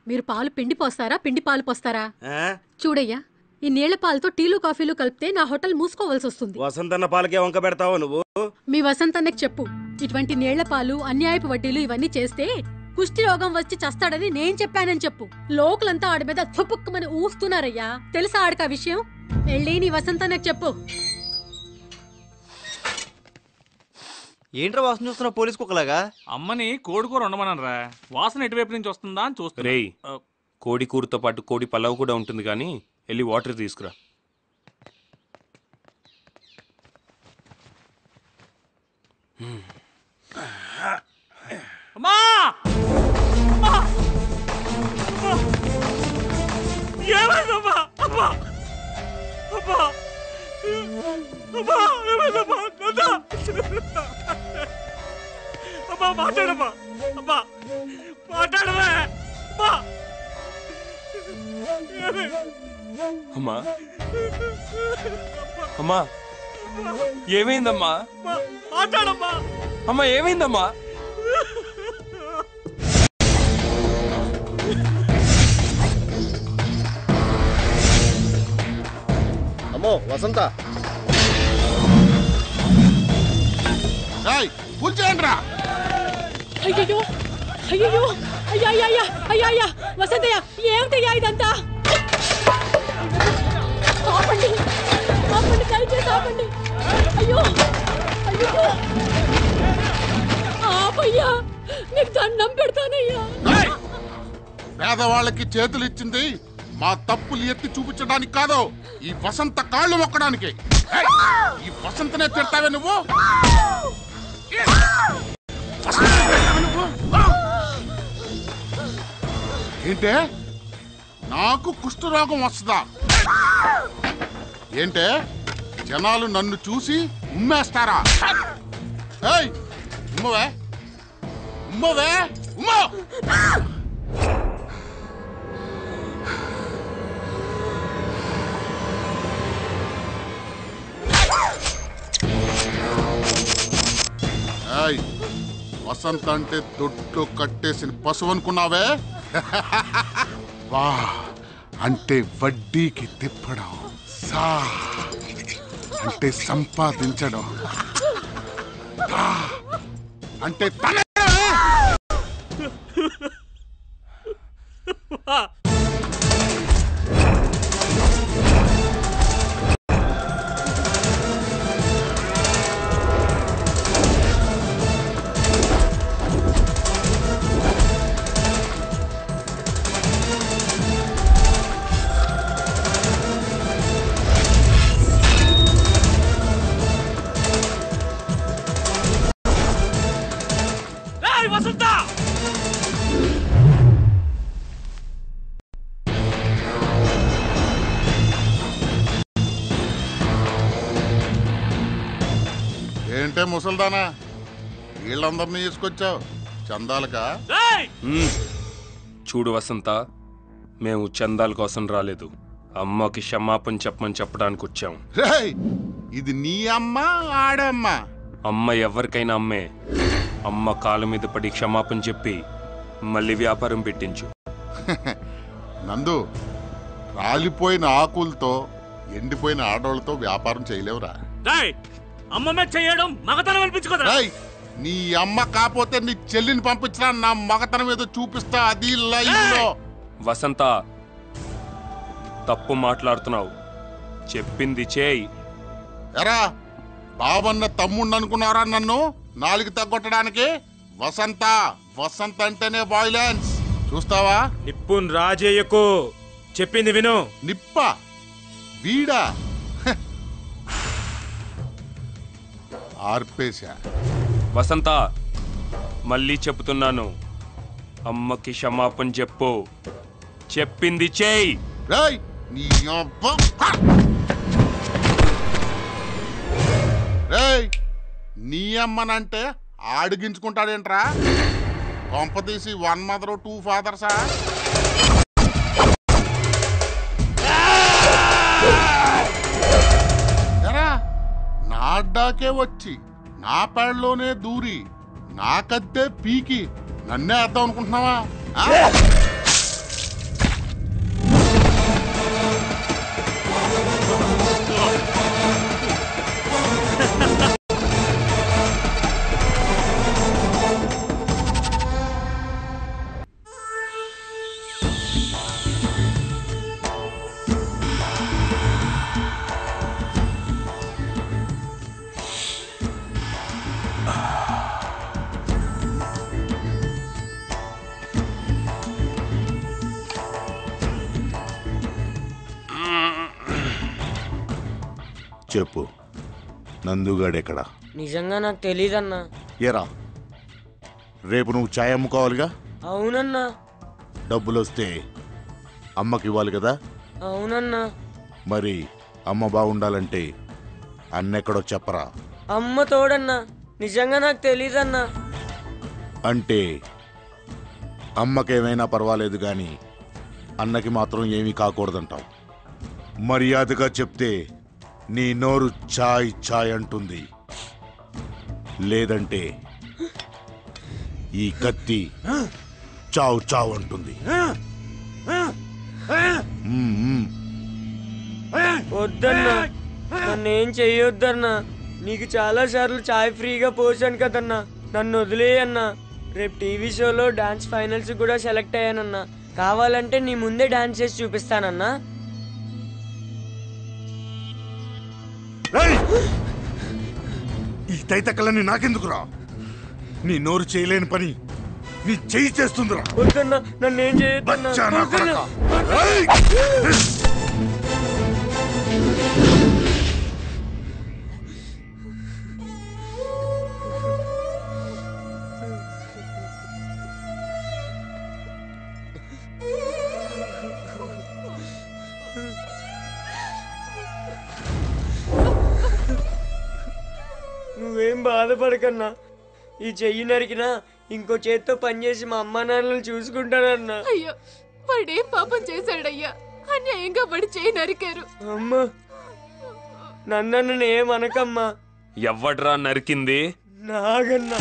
మీరు పాలు పిండి పోస్తారా పిండి పాలు పోస్తారా ఆ? చూడయ్యా ఈ నీళ్ల పాలతో టీలు కాఫీలు కలిపితే నా హోటల్ మూసుకోవాల్సి వస్తుంది వసంతన్న పాలకే వంక పెడతావు నువ్వు మీ వసంత్ అన్నకి చెప్పు ఇటువంటి నీళ్ల పాలు అన్యాయపు వడ్డీలు ఇవన్నీ చేస్తే కుష్టి రోగం వచ్చి చస్తాడని నేను చెప్పానని చెప్పు లోకులంతా ఆడి మీద తుపుక్కుమని ఊస్తున్నారయ్యా తెలుసా ఆడికి ఆ విషయం వెళ్ళి నీ వసంత్ అన్నకి చెప్పు ఏంట్రా వాసన చూస్తున్నావు పోలీస్ కుక్కలాగా అమ్మని కోడికూర ఉండమనరా వాసన ఎటువైపు నుంచి వస్తుందా అని చూస్తున్నా రేయ్ ఆ, కోడి కూరతో పాటు కోడి పలావ్ కూడా ఉంటుంది కానీ వెళ్ళి వాటర్ తీసుకురా అమ్మా అమ్మా! అమ్మా! ఏమైందమ్మా అమ్మా అమ్మా అమ్మా ఏమైందమ్మా నందా! అమ్మా మాట్లాడమ్మా అమ్మా మాట్లాడవే అమ్మా ఏమి? అమ్మా అమ్మా ఏమైందమ్మా అమ్మా, మాట్లాడమ్మా అమ్మా ఏమైందమ్మా అమ్మో వసంత కూర్చోండిరా అయ్యో అయ్యో అయ్యా అయ్యా అయ్యా అయ్యా వసంతయ్య ఏమిటయ్యా ఇదంతా ఆపండి ఆపండి దయచేసి ఆపండి అయ్యో అయ్యో ఆపయ్యా నీకు దండం పెడతానయ్యా ఏయ్! పేదవాళ్ళకి చేతులు ఇచ్చింది మా తప్పులు ఎత్తి చూపించడానికి కాదు ఈ వసంత కాళ్ళు మొక్కడానికి ఏయ్! ఈ వసంతనే తిడతావే నువ్వు వసంతనే తిడతావే నువ్వు? ఏంటే నాకు కుష్ఠరోగం వస్తుందా ఏంటే జనాలు నన్ను చూసి ఉమ్మేస్తారా ఏయ్ ఉమ్మవే ఉమ్మవే ఉమ్మో ఏయ్ వసంత అంటే దొడ్లో కట్టేసిన పశువు అనుకున్నావే వా అంటే వడ్డీకి తిప్పడం సా అంటే సంపాదించడం తా అంటే తన ఏయ్ వసంత ఏంటే ముసల్దానా వీళ్ళందరినీ తీసుకొచ్చావు చందాలకా ఏయ్ మ్మ్. చూడు వసంత మేము చందాల కోసం రాలేదు అమ్మకి క్షమాపణ చెప్పమని చెప్పడానికి వచ్చాం రేయ్ ఇది నీ అమ్మ ఆడమ్మ అమ్మ ఎవరికైనా అమ్మే అమ్మ కాలు మీద పడి క్షమాపణ చెప్పి మళ్ళీ వ్యాపారం పెట్టించు నందు రాలిపోయిన ఆకులతో ఎండిపోయిన ఆడోళ్ళతో వ్యాపారం చేయలేవురా ఏయ్ అమ్మ మీద చేయడం మగతనం అనిపించుకోదా రేయ్ నీ అమ్మ కాకపోతే నీ చెల్లిని పంపించినా నా మగతనం ఏదో చూపిస్తా అది లైవ్ లో వసంత తప్పు మాట్లాడుతున్నావు చెప్పింది చేయి ఎరా బాబన్న తమ్ముణ్ణి అనుకున్నారా నన్ను నాలుగు తగ్గొట్టడానికి వసంత వసంత అంటేనే వాయిలెన్స్ చూస్తావా నిప్పున్ రాజేయకు చెప్పింది విను నిప్ప వీడా హ. ఆర్పేశా వసంత మళ్ళీ చెప్తున్నాను అమ్మకి క్షమాపణ చెప్పు చెప్పింది చేయి రేయ్ నీ అబ్బ హ! రేయ్ నీ అమ్మనంటే ఆడిగించుకుంటాడేంట్రా కొంప తీసి వన్ మదర్ టూ ఫాదర్సా ఎరా నా అడ్డాకే వచ్చి నా పేడలోనే దూరి నాకద్దే పీకి నన్నే వేద్దాం అనుకుంటున్నావా ఆ? చెప్పు నందుగాడెక్కడ నిజంగా నాకు తెలీదన్నా ఏరా రేపు నువ్వు ఛాయ్ అమ్ముకోవాలిగా అవునన్నా డబ్బులు వస్తే అమ్మకి ఇవ్వాలి కదా అవునన్నా మరి అమ్మ బాగుండాలంటే అన్నెక్కడో చెప్పరా అమ్మ తోడన్నా నిజంగా నాకు తెలీదన్నా అంటే అమ్మకేమైనా పర్వాలేదు కానీ అన్నకి మాత్రం ఏమీ కాకూడదంటావు మర్యాదగా చెప్తే నీ నోరు ఛాయ్ ఛాయ్ అంటుంది లేదంటే ఈ కత్తి చావు చావు అంటుంది మ్మ్, మ్మ్. వద్దన్నా నన్ను ఏం చెయ్యొద్దన్నా నీకు చాలా సార్లు చాయ్ ఫ్రీగా పోసాను కదన్నా నన్ను వదిలేయన్నా రేపు టీవీ షోలో డాన్స్ ఫైనల్స్ కూడా సెలెక్ట్ అయ్యానన్నా కావాలంటే నీ ముందే డాన్స్ చేసి చూపిస్తానన్నా ఏయ్! ఈ తైతక్కలన్నీ నాకెందుకురా నీ నోరు చేయలేని పని నీ చెయ్యి చేస్తుందిరా వద్దన్నా నన్ను ఏం చేయొద్దన్నా బచ్చా నా వద్దన్నా. కొడకా. ఏయ్! నువ్వేం బాధపడకన్నా ఈ చెయ్యి నరికినా ఇంకో చేత్తో పనిచేసి మా అమ్మా నాన్నలు చూసుకుంటానన్నా అయ్యో వాడేం పాపం చేశాడయ్యా అన్యాయంగా వాడి చేయి నరికారు అమ్మ నన్ను ఏమనకమ్మా ఎవ్వడ్రా నరికింది నాగన్నా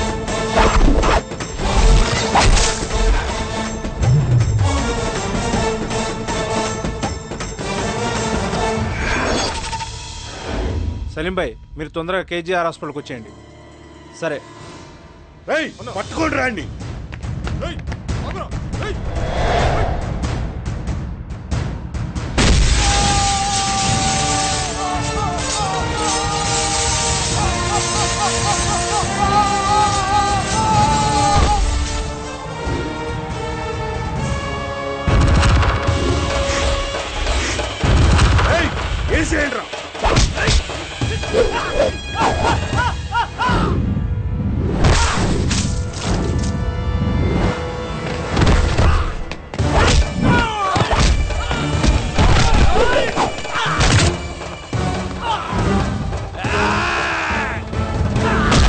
సలీం భాయ్ మీరు తొందరగా కేజీఆర్ హాస్పిటల్కి వచ్చేయండి సరే ఏయ్, పట్టుకోండి రాండి వేసేయండి రా ఆ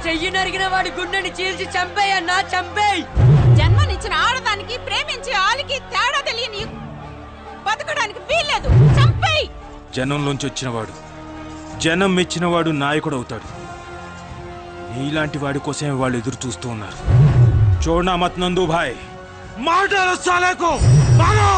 చెయ్యి నరిగిన వాడి గుండెని చీల్చి చంపేయన్నా చంపేయ్ జన్మనిచ్చిన ఆడదానికి ప్రేమించే ఆలికి తేడా తెలియని బతకడానికి వీల్లేదు చంపేయ్ జనంలోంచి వచ్చినవాడు జనం మెచ్చినవాడు నాయకుడు అవుతాడు నీలాంటి వాడి కోసమే వాళ్ళు ఎదురు చూస్తూ ఉన్నారు చూడనా మత్ నందు భాయ్ మాటలు సాలేకో మారో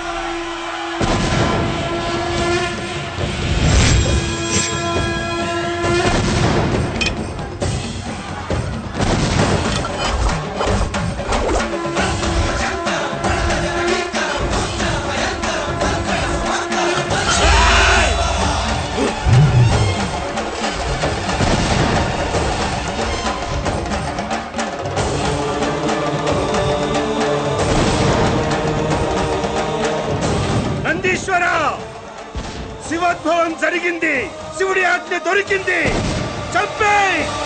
నందీశ్వర శివోద్భవం జరిగింది శివుడి ఆజ్ఞ దొరికింది చంపే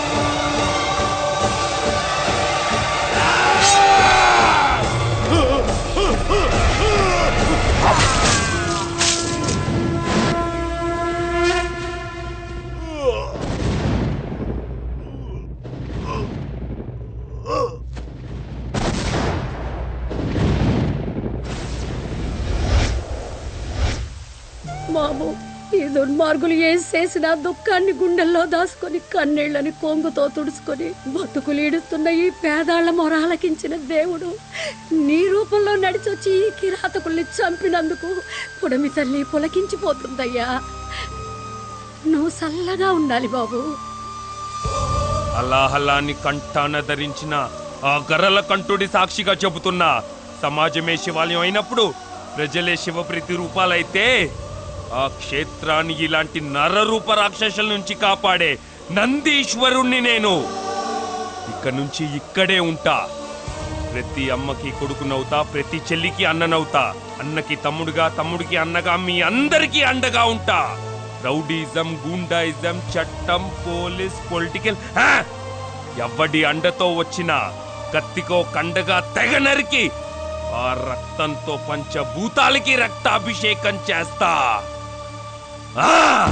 మాము ఈ దుర్మార్గులు ఏం చేసినా దుఃఖాన్ని గుండెల్లో దాచుకొని కన్నీళ్లని కొంగుతో తుడుచుకొని బతుకులీడుతున్న ఈ పేదాళ్ల మొరాలకించిన దేవుడు నీ రూపంలో నడిచొచ్చి ఈ కిరాతకుల్ని చంపినందుకు పుడమి తల్లి పులకించిపోతుందయ్యా నువ్వు చల్లగా ఉండాలి బాబు అల్లాహల్లాన్ని కంఠాన ధరించిన ఆ గర్రల కంఠుడి సాక్షిగా చెబుతున్నా సమాజమే శివాలయం అయినప్పుడు ప్రజలే శివప్రీతి రూపాలైతే ఆ క్షేత్రాన్ని ఇలాంటి నరరూప రాక్షసుల నుంచి కాపాడే నందీశ్వరుణ్ణి నేను ఇక నుంచి ఇక్కడే ఉంటా ప్రతి అమ్మకి కొడుకునవుతా ప్రతి చెల్లికి అన్ననవుతా అన్నకి తమ్ముడుగా తమ్ముడికి అన్నగా మీ అందరికీ అండగా ఉంటా రౌడీజం గూండాయిజం చట్టం పోలీస్ పొలిటికల్ ఆ! ఎవడి అండతో వచ్చిన కత్తికో కండగా తెగ నరికి ఆ రక్తంతో పంచభూతాలకి రక్తాభిషేకం చేస్తా ఆ!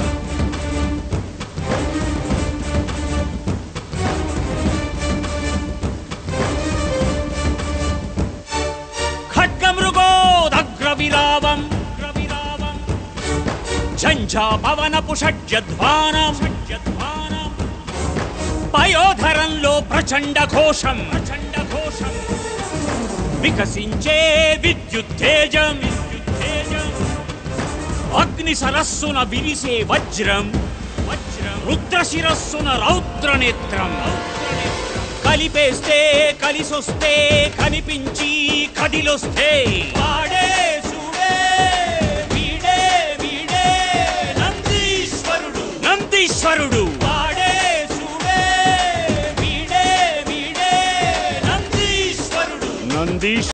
ఖడ్గమృగోదగ్రవిరావం ఝంఝా పవనపు షడ్జధ్వానం పయోధరంలో ప్రచండ ఘోషం ప్రచండ ఘోషం వికసించే విద్యుత్తేజం అగ్ని సరస్సున విరిసే వజ్రం వజ్రం రుద్ర శిరస్సున రౌద్ర నేత్రం కలిపేస్తే కలిసొస్తే కనిపించి కదిలొస్తే వాడే చూడే వీడే వీడే నందీశ్వరుడు నందీశ్వరుడు వాడే చూడే వీడే వీడే నందీశ్వరుడు నందీశ్వరుడు